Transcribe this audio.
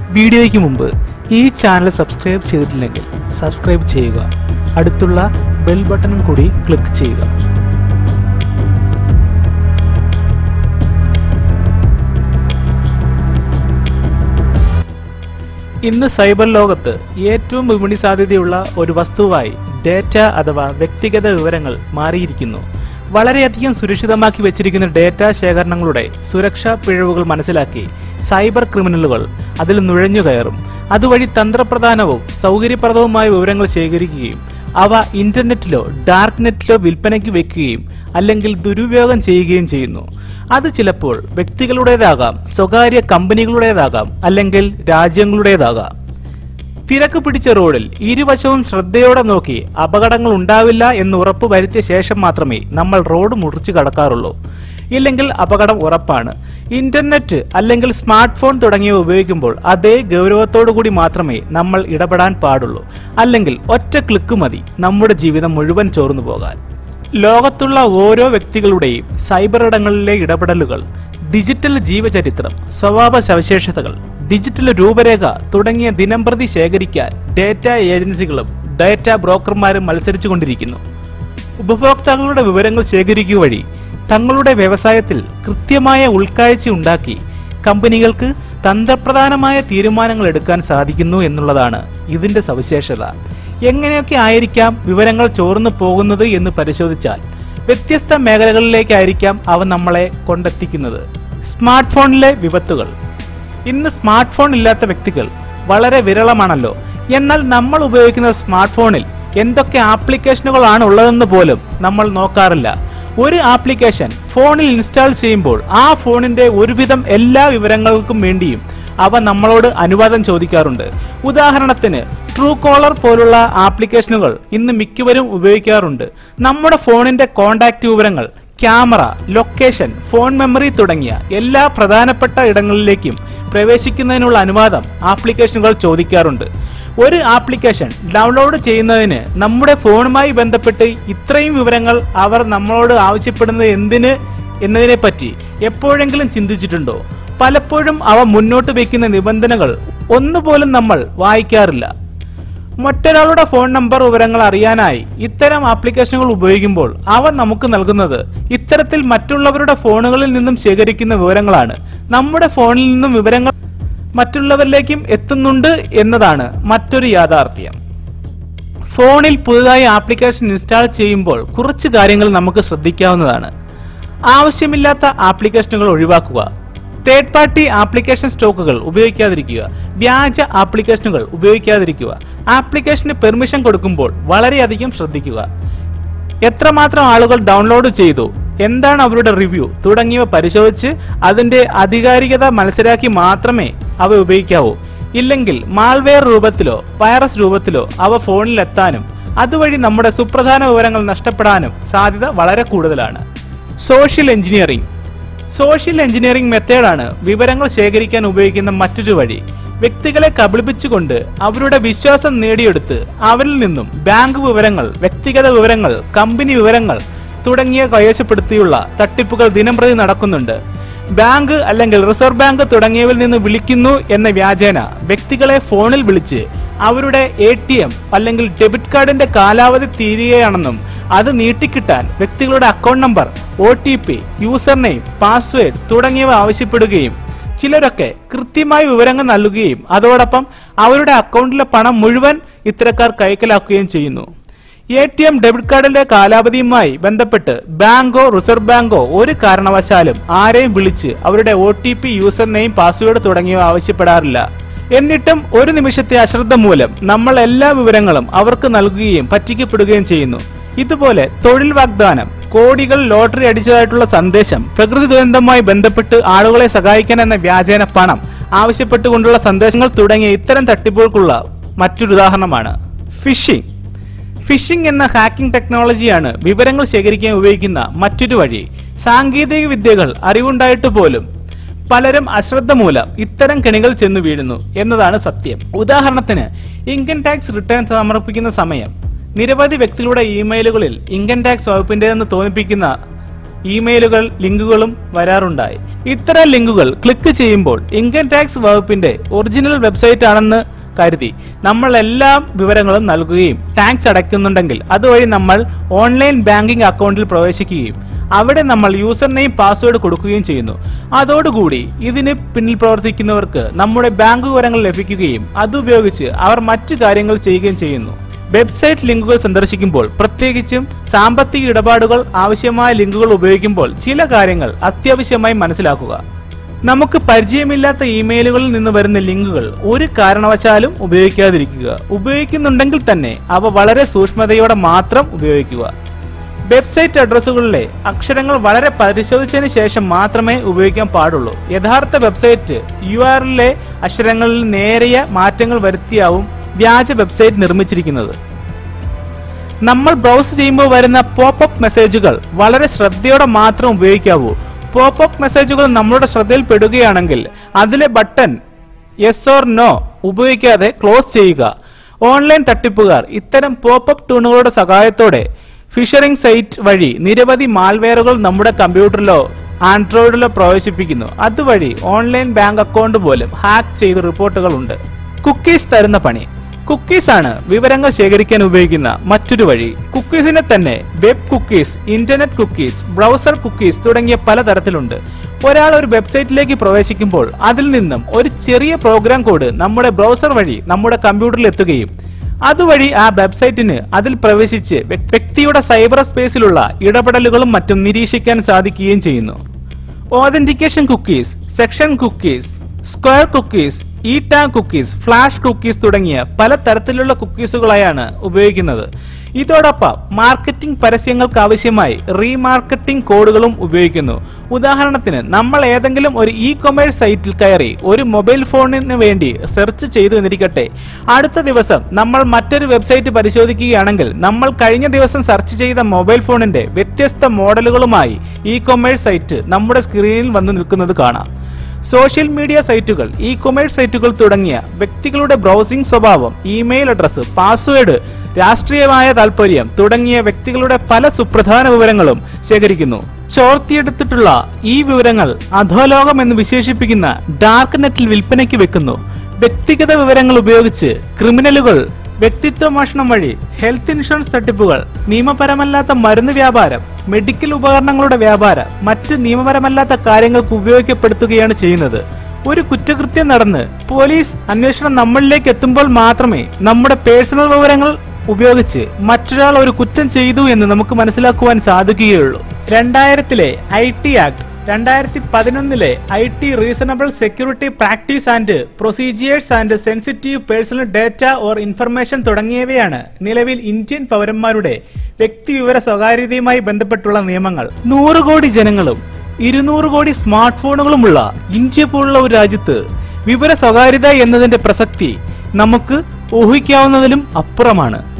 വീഡിയോയ്ക്ക് മുമ്പ് ഈ ചാനൽ സബ്സ്ക്രൈബ് ചെയ്തിട്ടില്ലെങ്കിൽ സബ്സ്ക്രൈബ് ചെയ്യുക അടുത്തുള്ള ബെൽ ബട്ടണും കൂടി ക്ലിക്ക് ചെയ്യുക ഇന്ന് സൈബർ ലോകത്ത് ഏറ്റവും വിപണി സാധ്യതയുള്ള ഒരു വസ്തുവായി ഡേറ്റ അഥവാ വ്യക്തിഗത വിവരങ്ങൾ മാറിയിരിക്കുന്നു വളരെയധികം സുരക്ഷിതമാക്കി വെച്ചിരിക്കുന്ന ഡേറ്റ ശേഖരണങ്ങളുടെ സുരക്ഷാ പിഴവുകൾ മനസ്സിലാക്കി സൈബർ ക്രിമിനലുകൾ അതിൽ നുഴഞ്ഞു കയറും അതുവഴി തന്ത്രപ്രധാനവും സൗകര്യപ്രദവുമായ വിവരങ്ങൾ ശേഖരിക്കുകയും അവ ഇന്റർനെറ്റിലോ ഡാർക്ക് നെറ്റിലോ വിൽപ്പനയ്ക്ക് വെക്കുകയും അല്ലെങ്കിൽ ദുരുപയോഗം ചെയ്യുകയും ചെയ്യുന്നു അത് ചിലപ്പോൾ വ്യക്തികളുടേതാകാം സ്വകാര്യ കമ്പനികളുടേതാകാം അല്ലെങ്കിൽ രാജ്യങ്ങളുടേതാകാം തിരക്ക് പിടിച്ച റോഡിൽ ഇരുവശവും ശ്രദ്ധയോടെ നോക്കി അപകടങ്ങൾ ഉണ്ടാവില്ല എന്ന് ഉറപ്പ് വരുത്തിയ ശേഷം മാത്രമേ നമ്മൾ റോഡ് മുറിച്ചു കടക്കാറുള്ളൂ ഇല്ലെങ്കിൽ അപകടം ഉറപ്പാണ് ഇന്റർനെറ്റ് അല്ലെങ്കിൽ സ്മാർട്ട് ഫോൺ തുടങ്ങിയവ ഉപയോഗിക്കുമ്പോൾ അതേ ഗൗരവത്തോടു കൂടി മാത്രമേ നമ്മൾ ഇടപെടാൻ പാടുള്ളൂ അല്ലെങ്കിൽ ഒറ്റ ക്ലിക്ക് മതി നമ്മുടെ ജീവിതം മുഴുവൻ ചോർന്നു പോകാൻ ലോകത്തുള്ള ഓരോ വ്യക്തികളുടെയും സൈബർ ഇടങ്ങളിലെ ഇടപെടലുകൾ ഡിജിറ്റൽ ജീവചരിത്രം സ്വഭാവ സവിശേഷതകൾ ഡിജിറ്റൽ രൂപരേഖ തുടങ്ങിയ ദിനംപ്രതി ശേഖരിക്കാൻ ഡേറ്റ ഏജൻസികളും ഡേറ്റ ബ്രോക്കർമാരും മത്സരിച്ചുകൊണ്ടിരിക്കുന്നു ഉപഭോക്താക്കളുടെ വിവരങ്ങൾ ശേഖരിക്കുക വഴി തങ്ങളുടെ വ്യവസായത്തിൽ കൃത്യമായ ഉൾക്കാഴ്ച ഉണ്ടാക്കി കമ്പനികൾക്ക് തന്ത്രപ്രധാനമായ തീരുമാനങ്ങൾ എടുക്കാൻ സാധിക്കുന്നു എന്നുള്ളതാണ് ഇതിന്റെ സവിശേഷത എങ്ങനെയൊക്കെ ആയിരിക്കാം വിവരങ്ങൾ ചോർന്നു പോകുന്നത് എന്ന് പരിശോധിച്ചാൽ വ്യത്യസ്ത മേഖലകളിലേക്കായിരിക്കാം അവ നമ്മളെ കൊണ്ടെത്തിക്കുന്നത് സ്മാർട്ട് ഫോണിലെ വിപത്തുകൾ ഇന്ന് സ്മാർട്ട് ഫോൺ ഇല്ലാത്ത വ്യക്തികൾ വളരെ വിരളമാണല്ലോ എന്നാൽ നമ്മൾ ഉപയോഗിക്കുന്ന സ്മാർട്ട് ഫോണിൽ എന്തൊക്കെ ആപ്ലിക്കേഷനുകളാണ് ഉള്ളതെന്ന് പോലും നമ്മൾ നോക്കാറില്ല ഒരു ആപ്ലിക്കേഷൻ ഫോണിൽ ഇൻസ്റ്റാൾ ചെയ്യുമ്പോൾ ആ ഫോണിന്റെ ഒരുവിധം എല്ലാ വിവരങ്ങൾക്കും വേണ്ടിയും അവ നമ്മളോട് അനുവാദം ചോദിക്കാറുണ്ട് ഉദാഹരണത്തിന് ട്രൂ കോളർ പോലുള്ള ആപ്ലിക്കേഷനുകൾ ഇന്ന് മിക്കവരും ഉപയോഗിക്കാറുണ്ട് നമ്മുടെ ഫോണിന്റെ കോണ്ടാക്ട് വിവരങ്ങൾ ക്യാമറ ലൊക്കേഷൻ ഫോൺ മെമ്മറി തുടങ്ങിയ എല്ലാ പ്രധാനപ്പെട്ട ഇടങ്ങളിലേക്കും പ്രവേശിക്കുന്നതിനുള്ള അനുവാദം ആപ്ലിക്കേഷനുകൾ ചോദിക്കാറുണ്ട് ഒരു ആപ്ലിക്കേഷൻ ഡൗൺലോഡ് ചെയ്യുന്നതിന് നമ്മുടെ ഫോണുമായി ബന്ധപ്പെട്ട് ഇത്രയും വിവരങ്ങൾ അവർ നമ്മളോട് ആവശ്യപ്പെടുന്നത് എന്തിന് എന്നതിനെപ്പറ്റി എപ്പോഴെങ്കിലും ചിന്തിച്ചിട്ടുണ്ടോ പലപ്പോഴും അവ മുന്നോട്ട് വയ്ക്കുന്ന നിബന്ധനകൾ ഒന്നുപോലും നമ്മൾ വായിക്കാറില്ല മറ്റൊരാളുടെ ഫോൺ നമ്പർ വിവരങ്ങൾ അറിയാനായി ഇത്തരം ആപ്ലിക്കേഷനുകൾ ഉപയോഗിക്കുമ്പോൾ അവ നമുക്ക് നൽകുന്നത് ഇത്തരത്തിൽ മറ്റുള്ളവരുടെ ഫോണുകളിൽ നിന്നും ശേഖരിക്കുന്ന വിവരങ്ങളാണ് നമ്മുടെ ഫോണിൽ നിന്നും വിവരങ്ങൾ മറ്റുള്ളവരിലേക്കും എത്തുന്നുണ്ട് എന്നതാണ് മറ്റൊരു യാഥാർത്ഥ്യം ഫോണിൽ പുതുതായി ആപ്ലിക്കേഷൻ ഇൻസ്റ്റാൾ ചെയ്യുമ്പോൾ കുറച്ച് കാര്യങ്ങൾ നമുക്ക് ശ്രദ്ധിക്കാവുന്നതാണ് ആവശ്യമില്ലാത്ത ആപ്ലിക്കേഷനുകൾ ഒഴിവാക്കുക തേർഡ് പാർട്ടി ആപ്ലിക്കേഷൻ സ്റ്റോക്കുകൾ ഉപയോഗിക്കാതിരിക്കുക വ്യാജ ആപ്ലിക്കേഷനുകൾ ഉപയോഗിക്കാതിരിക്കുക ആപ്ലിക്കേഷന് പെർമിഷൻ കൊടുക്കുമ്പോൾ വളരെയധികം ശ്രദ്ധിക്കുക എത്രമാത്രം ആളുകൾ ഡൗൺലോഡ് ചെയ്തു എന്താണ് അവരുടെ റിവ്യൂ തുടങ്ങിയവ പരിശോധിച്ച് അതിന്റെ ആധികാരികത മനസ്സിലാക്കി മാത്രമേ അവ ഉപയോഗിക്കാവൂ ഇല്ലെങ്കിൽ മാൾവെയർ രൂപത്തിലോ വൈറസ് രൂപത്തിലോ അവ ഫോണിൽ എത്താനും അതുവഴി നമ്മുടെ സുപ്രധാന വിവരങ്ങൾ നഷ്ടപ്പെടാനും സാധ്യത വളരെ കൂടുതലാണ് സോഷ്യൽ എഞ്ചിനീയറിംഗ് സോഷ്യൽ എഞ്ചിനീയറിംഗ് മെത്തേഡാണ് വിവരങ്ങൾ ശേഖരിക്കാൻ ഉപയോഗിക്കുന്ന മറ്റൊരു വഴി വ്യക്തികളെ കബളിപ്പിച്ചുകൊണ്ട് അവരുടെ വിശ്വാസം നേടിയെടുത്ത് അവരിൽ നിന്നും ബാങ്ക് വിവരങ്ങൾ വ്യക്തിഗത വിവരങ്ങൾ കമ്പനി വിവരങ്ങൾ തുടങ്ങിയ കൈവശപ്പെടുത്തിയുള്ള തട്ടിപ്പുകൾ ദിനംപ്രതി നടക്കുന്നുണ്ട് ബാങ്ക് അല്ലെങ്കിൽ റിസർവ് ബാങ്ക് തുടങ്ങിയവരിൽ നിന്ന് വിളിക്കുന്നു എന്ന വ്യാജേന വ്യക്തികളെ ഫോണിൽ വിളിച്ച് അവരുടെ എ ടി എം അല്ലെങ്കിൽ ഡെബിറ്റ് കാർഡിന്റെ കാലാവധി തീരുകയാണെന്നും അത് നീട്ടിക്കിട്ടാൻ വ്യക്തികളുടെ account number O T P user name password തുടങ്ങിയവ ആവശ്യപ്പെടുകയും ചിലരൊക്കെ കൃത്യമായി വിവരങ്ങൾ നൽകുകയും അതോടൊപ്പം അവരുടെ അക്കൗണ്ടിലെ പണം മുഴുവൻ ഇത്തരക്കാർ കൈക്കലാക്കുകയും ചെയ്യുന്നു എ ടി എം ഡെബിറ്റ് കാർഡിന്റെ കാലാവധിയുമായി ബന്ധപ്പെട്ട് ബാങ്കോ റിസർവ് ബാങ്കോ ഒരു കാരണവശാലും ആരെയും വിളിച്ച് അവരുടെ O T P user name password തുടങ്ങിയവ ആവശ്യപ്പെടാറില്ല എന്നിട്ടും ഒരു നിമിഷത്തെ അശ്രദ്ധ മൂലം നമ്മൾ എല്ലാ വിവരങ്ങളും അവർക്ക് നൽകുകയും പറ്റിക്കപ്പെടുകയും ചെയ്യുന്നു ഇതുപോലെ തൊഴിൽ വാഗ്ദാനം കോടികൾ ലോട്ടറി അടിച്ചതായിട്ടുള്ള സന്ദേശം പ്രകൃതി ദുരന്തവുമായി ബന്ധപ്പെട്ട് ആളുകളെ സഹായിക്കാൻ എന്ന വ്യാജേന പണം ആവശ്യപ്പെട്ടുകൊണ്ടുള്ള സന്ദേശങ്ങൾ തുടങ്ങിയ ഇത്തരം തട്ടിപ്പുകൾക്കുള്ള മറ്റൊരു ഉദാഹരണമാണ് ഫിഷിംഗ് ഫിഷിംഗ് എന്ന ഹാക്കിംഗ് ടെക്നോളജിയാണ് വിവരങ്ങൾ ശേഖരിക്കാൻ ഉപയോഗിക്കുന്ന മറ്റൊരു വഴി സാങ്കേതിക വിദ്യകൾ അറിവുണ്ടായിട്ട് പോലും പലരും അശ്രദ്ധ മൂലം ഇത്തരം കെണികൾ ചെന്നു വീഴുന്നു എന്നതാണ് സത്യം ഉദാഹരണത്തിന് ഇൻകം ടാക്സ് റിട്ടേൺ സമർപ്പിക്കുന്ന സമയം നിരവധി വ്യക്തികളുടെ ഇമെയിലുകളിൽ ഇൻകം ടാക്സ് വകുപ്പിന്റേതെന്ന് തോന്നിപ്പിക്കുന്ന ഇമെയിലുകൾ ലിങ്കുകളും വരാറുണ്ടായി ഇത്തരം ലിങ്കുകൾ ക്ലിക്ക് ചെയ്യുമ്പോൾ ഇൻകം ടാക്സ് വകുപ്പിന്റെ ഒറിജിനൽ വെബ്സൈറ്റ് ആണെന്ന് കരുതി നമ്മൾ എല്ലാ വിവരങ്ങളും നൽകുകയും ടാക്സ് അടയ്ക്കുന്നുണ്ടെങ്കിൽ അതുവഴി നമ്മൾ ഓൺലൈൻ ബാങ്കിംഗ് അക്കൗണ്ടിൽ പ്രവേശിക്കുകയും അവിടെ നമ്മൾ യൂസർ നെയിം പാസ്വേഡ് കൊടുക്കുകയും ചെയ്യുന്നു അതോടുകൂടി ഇതിന് പിന്നിൽ പ്രവർത്തിക്കുന്നവർക്ക് നമ്മുടെ ബാങ്ക് വിവരങ്ങൾ ലഭിക്കുകയും അതുപയോഗിച്ച് അവർ മറ്റു കാര്യങ്ങൾ ചെയ്യുകയും ചെയ്യുന്നു വെബ്സൈറ്റ് ലിങ്കുകൾ സന്ദർശിക്കുമ്പോൾ പ്രത്യേകിച്ചും സാമ്പത്തിക ഇടപാടുകൾ ആവശ്യമായ ലിങ്കുകൾ ഉപയോഗിക്കുമ്പോൾ ചില കാര്യങ്ങൾ അത്യാവശ്യമായി മനസ്സിലാക്കുക നമുക്ക് പരിചയമില്ലാത്ത ഇമെയിലുകളിൽ നിന്ന് വരുന്ന ലിങ്കുകൾ ഒരു കാരണവശാലും ഉപയോഗിക്കാതിരിക്കുക ഉപയോഗിക്കുന്നുണ്ടെങ്കിൽ തന്നെ അവ വളരെ സൂക്ഷ്മതയോടെ മാത്രം ഉപയോഗിക്കുക വെബ്സൈറ്റ് അഡ്രസ്സുകളിലെ അക്ഷരങ്ങൾ വളരെ പരിശോധിച്ചതിന് ശേഷം മാത്രമേ ഉപയോഗിക്കാൻ പാടുള്ളൂ യഥാർത്ഥ വെബ്സൈറ്റ് യു ആറിലെ അക്ഷരങ്ങളിൽ നേരിയ മാറ്റങ്ങൾ വരുത്തിയാവും വ്യാജ വെബ്സൈറ്റ് നിർമ്മിച്ചിരിക്കുന്നത് നമ്മൾ ബ്രൗസ് ചെയ്യുമ്പോൾ വരുന്ന പോപ്പപ്പ് മെസ്സേജുകൾ വളരെ ശ്രദ്ധയോടെ മാത്രം ഉപയോഗിക്കാവൂ പോപ്പപ്പ് മെസ്സേജുകൾ നമ്മളുടെ ശ്രദ്ധയിൽപ്പെടുകയാണെങ്കിൽ അതിലെ ബട്ടൺ യെസ് ഓർ നോ ഉപയോഗിക്കാതെ ക്ലോസ് ചെയ്യുക ഓൺലൈൻ തട്ടിപ്പുകാർ ഇത്തരം പോപ്പപ്പ് ടൂണുകളുടെ സഹായത്തോടെ ഫിഷറിംഗ് സൈറ്റ് വഴി നിരവധി മാൽവെയറുകൾ നമ്മുടെ കമ്പ്യൂട്ടറിലോ ആൻഡ്രോയിഡിലോ പ്രവേശിപ്പിക്കുന്നു അതുവഴി ഓൺലൈൻ ബാങ്ക് അക്കൗണ്ട് പോലും ഹാക്ക് ചെയ്ത റിപ്പോർട്ടുകളുണ്ട് കുക്കീസ് തരുന്ന പണി കുക്കീസ് ആണ് വിവരങ്ങൾ ശേഖരിക്കാൻ ഉപയോഗിക്കുന്ന മറ്റൊരു വഴി കുക്കീസിനെ തന്നെ web cookies internet cookies browser cookies തുടങ്ങിയ പലതരത്തിലുണ്ട് ഒരാൾ ഒരു വെബ്സൈറ്റിലേക്ക് പ്രവേശിക്കുമ്പോൾ അതിൽ നിന്നും ഒരു ചെറിയ പ്രോഗ്രാം കോഡ് നമ്മുടെ ബ്രൗസർ വഴി നമ്മുടെ കമ്പ്യൂട്ടറിൽ എത്തുകയും അതുവഴി ആ വെബ്സൈറ്റിന് അതിൽ പ്രവേശിച്ച് വ്യക്- വ്യക്തിയുടെ സൈബർ സ്പേസിലുള്ള ഇടപെടലുകളും മറ്റും നിരീക്ഷിക്കാൻ സാധിക്കുകയും ചെയ്യുന്നു authentication cookies session cookies secure cookies E tag cookies flash cookies തുടങ്ങിയ പല തരത്തിലുള്ള കുക്കീസുകളായാണ് ഉപയോഗിക്കുന്നത് ഇതോടൊപ്പം മാർക്കറ്റിംഗ് പരസ്യങ്ങൾക്ക് ആവശ്യമായി റീമാർക്കറ്റിംഗ് കോഡുകളും ഉപയോഗിക്കുന്നു ഉദാഹരണത്തിന് നമ്മൾ ഏതെങ്കിലും ഒരു ഇ കൊമേഴ്സ് സൈറ്റിൽ കയറി ഒരു മൊബൈൽ ഫോണിന് വേണ്ടി സെർച്ച് ചെയ്തു എന്നിരിക്കട്ടെ അടുത്ത ദിവസം നമ്മൾ മറ്റൊരു വെബ്സൈറ്റ് പരിശോധിക്കുകയാണെങ്കിൽ നമ്മൾ കഴിഞ്ഞ ദിവസം സെർച്ച് ചെയ്ത മൊബൈൽ ഫോണിന്റെ വ്യത്യസ്ത മോഡലുകളുമായി ഇ കൊമേഴ്സ് സൈറ്റ് നമ്മുടെ സ്ക്രീനിൽ വന്നു നിൽക്കുന്നത് കാണാം സോഷ്യൽ മീഡിയ സൈറ്റുകൾ ഇ കൊമേഴ്സ് സൈറ്റുകൾ തുടങ്ങിയ വ്യക്തികളുടെ ബ്രൗസിംഗ് സ്വഭാവം ഇമെയിൽ അഡ്രസ്സ് പാസ്വേഡ് രാഷ്ട്രീയമായ താൽപര്യം തുടങ്ങിയ വ്യക്തികളുടെ പല സുപ്രധാന വിവരങ്ങളും ശേഖരിക്കുന്നു ചോർത്തിയെടുത്തിട്ടുള്ള ഈ വിവരങ്ങൾ അധോലോകം എന്ന് വിശേഷിപ്പിക്കുന്ന ഡാർക്ക് നെറ്റിൽ വിൽപ്പനയ്ക്ക് വെക്കുന്നു വ്യക്തിഗത വിവരങ്ങൾ ഉപയോഗിച്ച് ക്രിമിനലുകൾ വ്യക്തിത്വ മോഷണം വഴി ഹെൽത്ത് ഇൻഷുറൻസ് തട്ടിപ്പുകൾ നിയമപരമല്ലാത്ത മരുന്ന് വ്യാപാരം മെഡിക്കൽ ഉപകരണങ്ങളുടെ വ്യാപാരം മറ്റ് നിയമപരമല്ലാത്ത കാര്യങ്ങൾക്ക് ഉപയോഗപ്പെടുത്തുകയാണ് ചെയ്യുന്നത് ഒരു കുറ്റകൃത്യം നടന്ന് പോലീസ് അന്വേഷണം നമ്മളിലേക്ക് എത്തുമ്പോൾ മാത്രമേ നമ്മുടെ പേഴ്സണൽ വിവരങ്ങൾ ഉപയോഗിച്ച് മറ്റൊരാൾ ഒരു കുറ്റം ചെയ്തു എന്ന് നമുക്ക് മനസ്സിലാക്കുവാൻ സാധിക്കുകയുള്ളൂ രണ്ടായിരത്തിലെ ഐ ടി ആക്ട് രണ്ടായിരത്തി പതിനൊന്നിലെ I T reasonable security practice and procedures and sensitive personal data or information തുടങ്ങിയവയാണ് നിലവിൽ ഇന്ത്യൻ പൗരന്മാരുടെ വ്യക്തിവിവര സ്വകാര്യതയുമായി ബന്ധപ്പെട്ടുള്ള നിയമങ്ങൾ നൂറ് കോടി ജനങ്ങളും ഇരുന്നൂറ് കോടി സ്മാർട്ട് ഫോണുകളുമുള്ള ഇന്ത്യ പോലുള്ള ഒരു രാജ്യത്ത് വിവര സ്വകാര്യത എന്നതിന്റെ പ്രസക്തി നമുക്ക് ഊഹിക്കാവുന്നതിലും അപ്പുറമാണ്